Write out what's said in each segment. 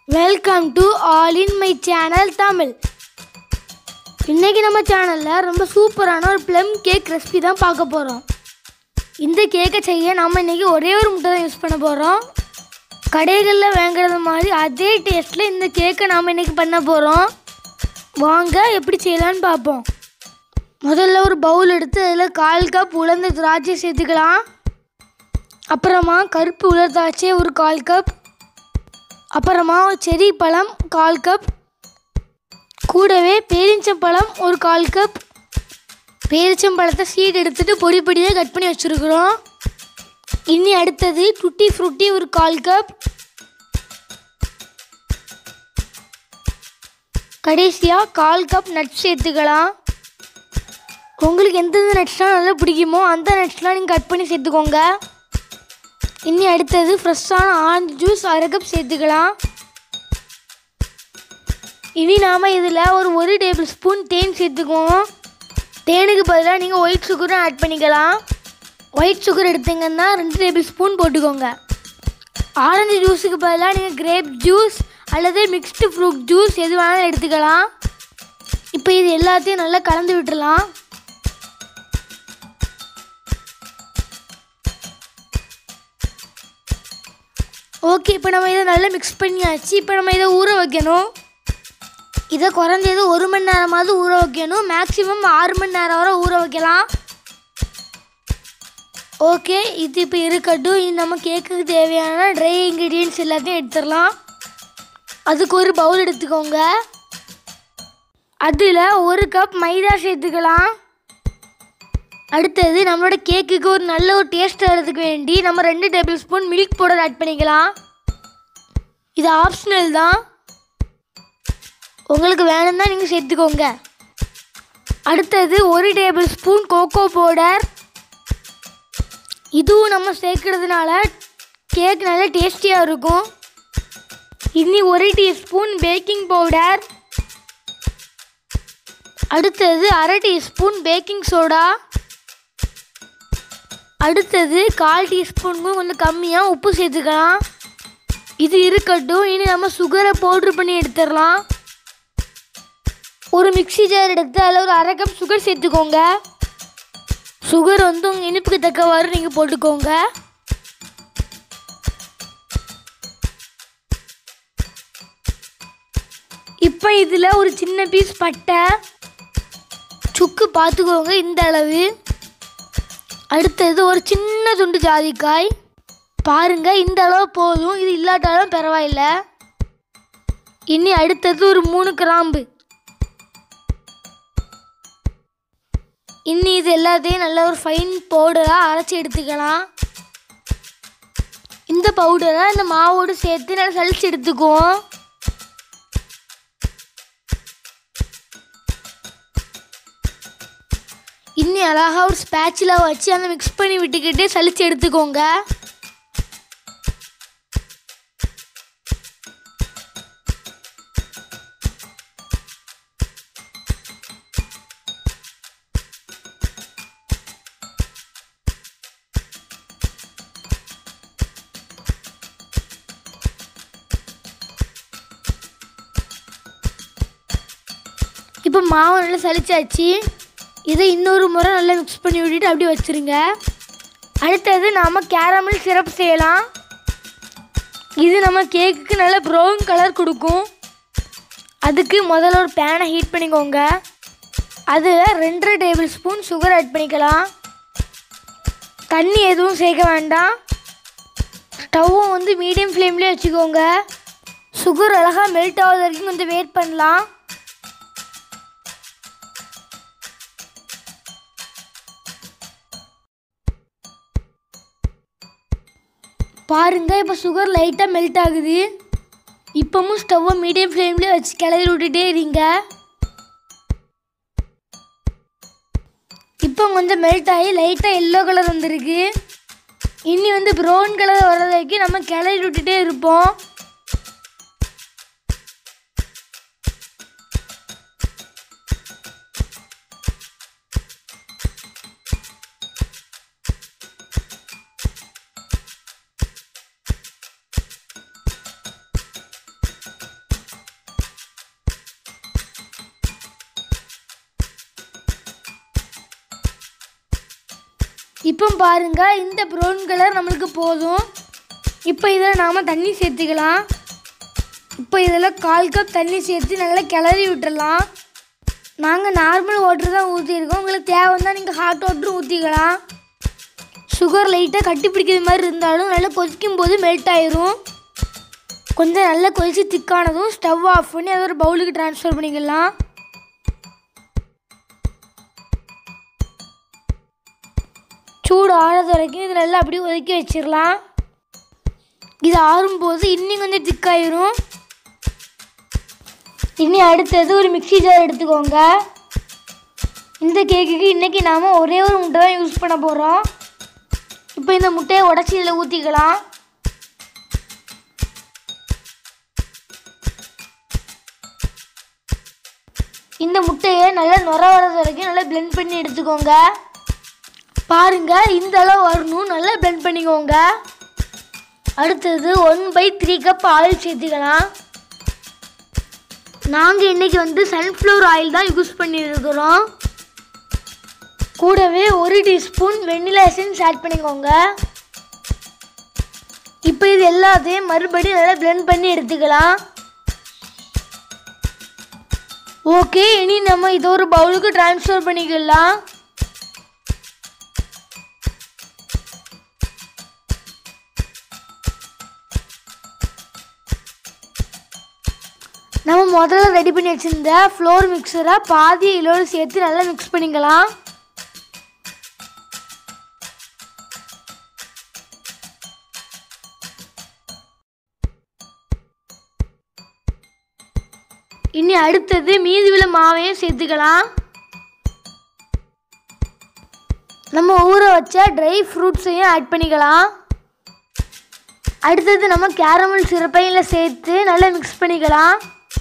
welcome to all in my channel Tamil இன்னைக்கு நம்ம சேனலில் ரொம்ப சூப்பரான ஒரு ப்ளம் கேக் ரெசிபி தான் பார்க்க போகிறோம் இந்த கேக்கை செய்ய நம்ம இன்னைக்கு ஒரே ஒரு முட்டை தான் யூஸ் பண்ண போகிறோம் கடைகளில் வாங்குறது மாதிரி அதே டேஸ்ட்டில் இந்த கேக்கை நாம் இன்னைக்கு பண்ண போகிறோம் வாங்க எப்படி செய்யலான்னு பார்ப்போம் முதல்ல ஒரு பவுல் எடுத்து அதில் கால் கப் உலர்ந்த திராட்சை சேர்த்துக்கலாம் அப்புறமா கருப்பு உலர் திராட்சை ஒரு கால் கப் அப்புறமா செரி பழம் கால் கப் கூடவே பேரிச்சம்பழம் ஒரு கால் கப் பேரிச்சம்பழத்தை சீட் எடுத்துட்டு பொடி பொடியாக கட் பண்ணி வச்சுருக்குறோம் இனி அடுத்தது டுட்டி ஃப்ரூட்டி ஒரு கால் கப் கடைசியாக கால் கப் நட்ஸ் சேர்த்துக்கலாம் உங்களுக்கு எந்தெந்த நட்ஸ்லாம் நல்லா பிடிக்குமோ அந்த நட்ஸ்லாம் நீங்கள் கட் பண்ணி சேர்த்துக்கோங்க இனி அடுத்தது ஃப்ரெஷ்ஷான ஆரஞ்சு ஜூஸ் அரை கப் சேர்த்துக்கலாம் இனி நாம் இதில் ஒரு ஒரு டேபிள் ஸ்பூன் தேன் சேர்த்துக்குவோம் தேனுக்கு பதிலாக நீங்கள் ஒயிட் சுகரும் ஆட் பண்ணிக்கலாம் ஒயிட் சுகர் எடுத்தீங்கன்னா ரெண்டு டேபிள் ஸ்பூன் போட்டுக்கோங்க ஆரஞ்சு ஜூஸுக்கு பதிலாக நீங்கள் கிரேப் ஜூஸ் அல்லது மிக்ஸ்டு ஃப்ரூட் ஜூஸ் எது வேணாலும் எடுத்துக்கலாம் இப்போ இது எல்லாத்தையும் நல்லா கலந்து விட்டுறலாம் ஓகே இப்போ நம்ம இதை நல்லா மிக்ஸ் பண்ணியாச்சு இப்போ நம்ம இதை ஊற வைக்கணும் இதை குறைஞ்சது ஒரு மணி நேரமாவது ஊற வைக்கணும் மேக்ஸிமம் ஆறு மணி நேரம் வரை ஊற வைக்கலாம் ஓகே இது இப்போ இருக்கட்டும் இது நம்ம கேக்குக்கு தேவையான ட்ரை இன்க்ரீடியன்ஸ் எல்லாத்தையும் எடுத்துடலாம் அதுக்கு ஒரு பவுல் எடுத்துக்கோங்க அதில் ஒரு கப் மைதா சேர்த்துக்கலாம் அடுத்தது நம்மளோட கேக்குக்கு ஒரு நல்ல ஒரு டேஸ்ட் வர்றதுக்கு வேண்டி நம்ம ரெண்டு tablespoon milk powder add பண்ணிக்கலாம் இது ஆப்ஷனல் தான் உங்களுக்கு வேணும்னா நீங்கள் சேர்த்துக்கோங்க அடுத்தது ஒரு டேபிள் ஸ்பூன் கோகோ பவுடர் இதுவும் நம்ம சேர்க்கறதுனால கேக் நல்லா டேஸ்டியாக இருக்கும் இனி ஒரு டீஸ்பூன் பேக்கிங் பவுடர் அடுத்தது அரை டீஸ்பூன் பேக்கிங் சோடா அடுத்தது கால் டீஸ்பூனுக்கும் கொஞ்சம் கம்மியாக உப்பு சேர்த்துக்கலாம் இது இருக்கட்டும் இனி நம்ம சுகரை பவுட்ரு பண்ணி எடுத்துடலாம் ஒரு மிக்ஸி ஜார் எடுத்து அதில் ஒரு அரை கப் சுகர் சேர்த்துக்கோங்க சுகர் வந்து உங்கள் இனிப்புக்கு தக்கவாறு நீங்கள் போட்டுக்கோங்க இப்போ இதில் ஒரு சின்ன பீஸ் பட்டை சுக்கு பார்த்துக்கோங்க இந்த அளவு அடுத்தது ஒரு சின்ன துண்டு ஜாதிக்காய் பாருங்க இந்த அளவு போதும் இது இல்லாட்டாலும் பரவாயில்ல இனி அடுத்தது ஒரு மூணு கிராம்பு இனி இது எல்லாத்தையும் நல்ல ஒரு ஃபைன் பவுடராக அரைச்சி எடுத்துக்கலாம் இந்த பவுடரை இந்த மாவோடு சேர்த்து நல்லா சளிச்சு எடுத்துக்குவோம் இன்னி அழகா ஒரு ஸ்பேச்சில் வச்சு அந்த மிக்ஸ் பண்ணி விட்டுக்கிட்டு சலிச்சு எடுத்துக்கோங்க இப்போ மாவு நல்லா சலிச்சாச்சு இதை இன்னொரு முறை நல்லா மிக்ஸ் பண்ணி விட்டுட்டு அப்படியே வச்சுருங்க அடுத்தது நாம் கேரமல் சிரப் செய்யலாம் இது நம்ம கேக்குக்கு நல்ல ப்ரௌன் கலர் கொடுக்கும் அதுக்கு முதல்ல ஒரு பேனை ஹீட் பண்ணிக்கோங்க அது ரெண்டரை டேபிள் ஸ்பூன் சுகர் ஆட் பண்ணிக்கலாம் தண்ணி எதுவும் சேர்க்க வேண்டாம் ஸ்டவ்வும் வந்து மீடியம் ஃப்ளேம்லேயே வச்சுக்கோங்க சுகர் அழகாக மெல்ட் ஆகுது வரைக்கும் கொஞ்சம் வெயிட் பண்ணலாம் பாருங்க இப்போ சுகர் லைட்டாக மெல்ட் ஆகுது இப்போவும் ஸ்டவ்வை மீடியம் ஃப்ளேம்லேயே வச்சு கிளறி விட்டுட்டே இருங்க இப்போ கொஞ்சம் மெல்ட் ஆகி லைட்டாக எல்லோ கலர் வந்திருக்கு இனி வந்து ப்ரௌன் கலர் வர்ற வரைக்கும் நம்ம கிளறி விட்டுட்டே இருப்போம் இப்போ பாருங்க இந்த ப்ரௌன் கலர் நம்மளுக்கு போதும் இப்போ இதில் நாம் தண்ணி சேர்த்துக்கலாம் இப்போ இதில் கால் கப் தண்ணி சேர்த்து நல்லா கிளறி விட்டுடலாம் நாங்கள் நார்மல் வாட்டர் தான் ஊற்றிருக்கோம் உங்களுக்கு தேவைன்னா நீங்கள் ஹாட் வாட்டரும் ஊற்றிக்கலாம் சுகர் லைட்டாக கட்டி பிடிக்கிற மாதிரி இருந்தாலும் நல்லா கொதிக்கும் போது மெல்ட் ஆயிரும் கொஞ்சம் நல்லா கொதிச்சு திக்கானதும் ஸ்டவ் ஆஃப் பண்ணி அதை ஒரு பவுலுக்கு ட்ரான்ஸ்ஃபர் பண்ணிக்கலாம் சூடு ஆறது வரைக்கும் இது நல்லா அப்படியே ஒதுக்கி வச்சிடலாம் இது ஆறும்போது இன்னும் கொஞ்சம் திக்காயிரும் இனி அடுத்தது ஒரு மிக்ஸி ஜார் எடுத்துக்கோங்க இந்த கேக்குக்கு இன்றைக்கி நாம் ஒரே ஒரு முட்டை தான் யூஸ் பண்ண போகிறோம் இப்போ இந்த முட்டையை உடச்சி இதில் ஊற்றிக்கலாம் இந்த முட்டையை நல்லா நுர வர்றது வரைக்கும் நல்லா பிளெண்ட் பண்ணி எடுத்துக்கோங்க பாருங்க இந்த அளவு வரணும் நல்லா பிளெண்ட் பண்ணிக்கோங்க அடுத்தது one by three cup oil சேர்த்துக்கலாம் நாங்கள் இன்னைக்கு வந்து சன்ஃப்ளவர் ஆயில் தான் யூஸ் பண்ணியிருக்கிறோம் கூடவே ஒரு டீஸ்பூன் வெண்ணிலா எசன்ஸ் ஆட் பண்ணிக்கோங்க இப்போ இது எல்லாத்தையும் மறுபடியும் நல்லா பிளெண்ட் பண்ணி எடுத்துக்கலாம் ஓகே இனி நம்ம இது ஒரு பவுலுக்கு ட்ரான்ஸ்ஃபர் பண்ணிக்கலாம் நம்ம முதல்ல ரெடி பண்ணி வச்சிருந்த ஃப்ளோர் மிக்சரை பாதி இதோடு சேர்த்து நல்லா மிக்ஸ் பண்ணிக்கலாம் இனி அடுத்தது மீதி உள்ள மாவையும் சேர்த்துக்கலாம் நம்ம ஊற வச்ச ட்ரை ஃப்ரூட்ஸையும் ஆட் பண்ணிக்கலாம் அடுத்தது நம்ம கேரமல் சிறப்பையில் சேர்த்து நல்லா மிக்ஸ் பண்ணிக்கலாம்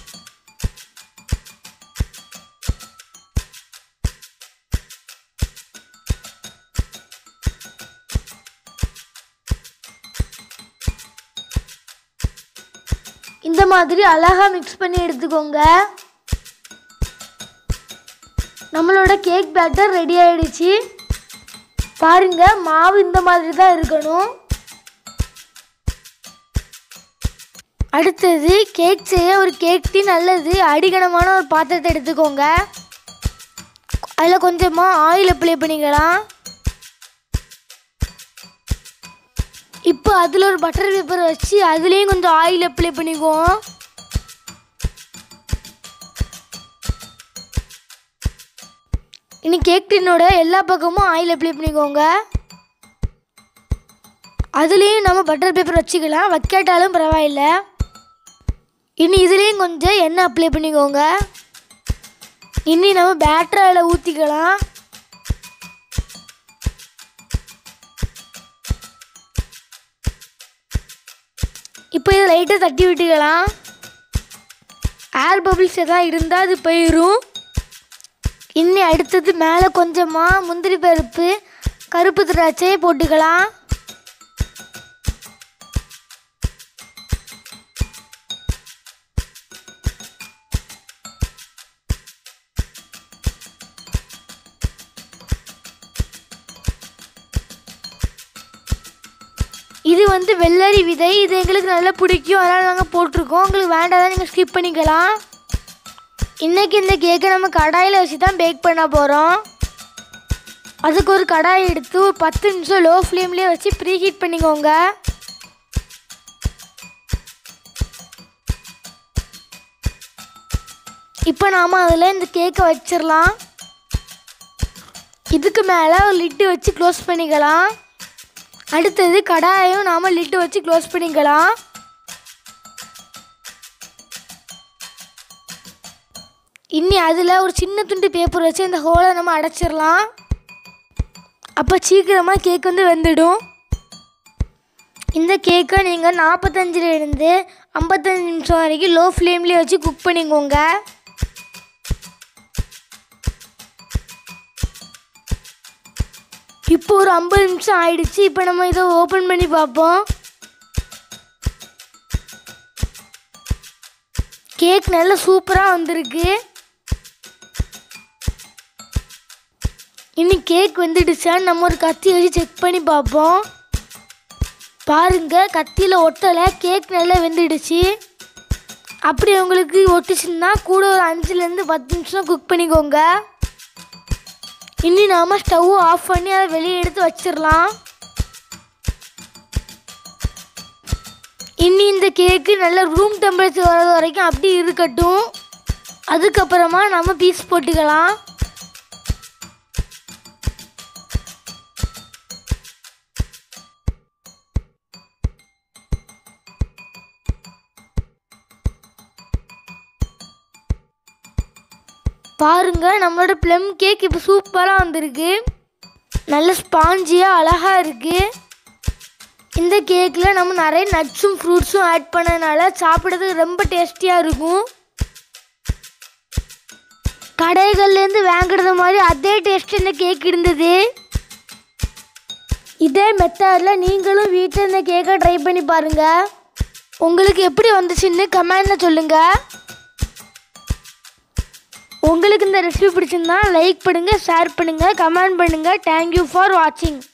இந்த மாதிரி அழகாக மிக்ஸ் பண்ணி எடுத்துக்கோங்க நம்மளோட கேக் பேட்டர் ரெடி ஆயிடுச்சு பாருங்க மாவு இந்த மாதிரி தான் இருக்கணும் அடுத்தது கேக் செய்ய ஒரு கேக் டீ நல்லது அடிகனமான ஒரு பாத்திரத்தை எடுத்துக்கோங்க அதில் கொஞ்சமாக ஆயில் அப்ளை பண்ணிக்கலாம் இப்போ அதில் ஒரு பட்டர் பேப்பர் வச்சு அதுலேயும் கொஞ்சம் ஆயில் அப்ளை பண்ணிக்குவோம் இனி கேக் டின்னோட எல்லா பக்கமும் ஆயில் அப்ளை பண்ணிக்கோங்க அதுலேயும் நம்ம பட்டர் பேப்பர் வச்சுக்கலாம் வைக்காட்டாலும் பரவாயில்ல இனி இதுலேயும் கொஞ்சம் எண்ணெய் அப்ளை பண்ணிக்கோங்க இனி நம்ம பேட்டரியில் ஊற்றிக்கலாம் இப்போ இதை லைட்டாக தட்டி விட்டுக்கலாம் ஏர் பபிள்ஸ் எதாவது இருந்தால் அது போயிடும் இன்னி அடுத்தது மேலே கொஞ்சமாக முந்திரி பருப்பு கருப்பு திராட்சையை போட்டுக்கலாம் இது வந்து வெள்ளரி விதை இது எங்களுக்கு நல்லா பிடிக்கும் அதனால் நாங்கள் போட்டிருக்கோம் உங்களுக்கு வேண்டாதான் நீங்கள் ஸ்கிப் பண்ணிக்கலாம் இன்றைக்கி இந்த கேக்கை நம்ம கடாயில் வச்சு தான் பேக் பண்ண போகிறோம் அதுக்கு ஒரு கடாய் எடுத்து ஒரு பத்து நிமிஷம் லோ ஃப்ளேம்லேயே வச்சு ப்ரீ ஹீட் பண்ணிக்கோங்க இப்போ நாம் அதில் இந்த கேக்கை வச்சிடலாம் இதுக்கு மேலே ஒரு லிட்டு வச்சு க்ளோஸ் பண்ணிக்கலாம் அடுத்தது கடாயையும் நாம் லிட்டு வச்சு க்ளோஸ் பண்ணிக்கலாம் இன்னி அதில் ஒரு சின்ன துண்டு பேப்பர் வச்சு இந்த ஹோலை நம்ம அடைச்சிடலாம் அப்போ சீக்கிரமாக கேக் வந்து வெந்துடும் இந்த கேக்கை நீங்கள் நாற்பத்தஞ்சிலேருந்து ஐம்பத்தஞ்சு நிமிஷம் வரைக்கும் லோ ஃப்ளேம்லேயே வச்சு குக் பண்ணிக்கோங்க இப்போ ஒரு ஐம்பது நிமிஷம் ஆயிடுச்சு இப்போ நம்ம இதை ஓப்பன் பண்ணி பார்ப்போம் கேக் நல்லா சூப்பராக வந்திருக்கு இனி கேக் வந்துடுச்சான்னு நம்ம ஒரு கத்தி வச்சு செக் பண்ணி பார்ப்போம் பாருங்க கத்தியில் ஒட்டலை கேக் நல்லா வெந்துடுச்சு அப்படி உங்களுக்கு ஒட்டுச்சுன்னா கூட ஒரு அஞ்சுலேருந்து பத்து நிமிஷம் குக் பண்ணிக்கோங்க இனி நாம் ஸ்டவ் ஆஃப் பண்ணி அதை வெளியே எடுத்து வச்சிடலாம் இனி இந்த கேக்கு நல்ல ரூம் டெம்பரேச்சர் வர்றது வரைக்கும் அப்படி இருக்கட்டும் அதுக்கப்புறமா நம்ம பீஸ் போட்டுக்கலாம் பாருங்க நம்மளோட ப்ளம் கேக் இப்போ சூப்பராக வந்திருக்கு நல்ல ஸ்பாஞ்சியாக அழகாக இருக்குது இந்த கேக்கில் நம்ம நிறைய நட்ஸும் ஃப்ரூட்ஸும் ஆட் பண்ணனால சாப்பிட்றதுக்கு ரொம்ப டேஸ்டியாக இருக்கும் கடைகள்லேருந்து வாங்குறது மாதிரி அதே டேஸ்ட் இந்த கேக் இருந்தது இதே மெத்தடில் நீங்களும் வீட்டில் இந்த கேக்கை ட்ரை பண்ணி பாருங்கள் உங்களுக்கு எப்படி வந்துச்சுன்னு கமெண்டில் சொல்லுங்கள் உங்களுக்கு இந்த ரெசிபி பிடிச்சிருந்தா லைக் பண்ணுங்கள் ஷேர் பண்ணுங்கள் கமெண்ட் பண்ணுங்கள் தேங்க்யூ ஃபார் வாட்சிங்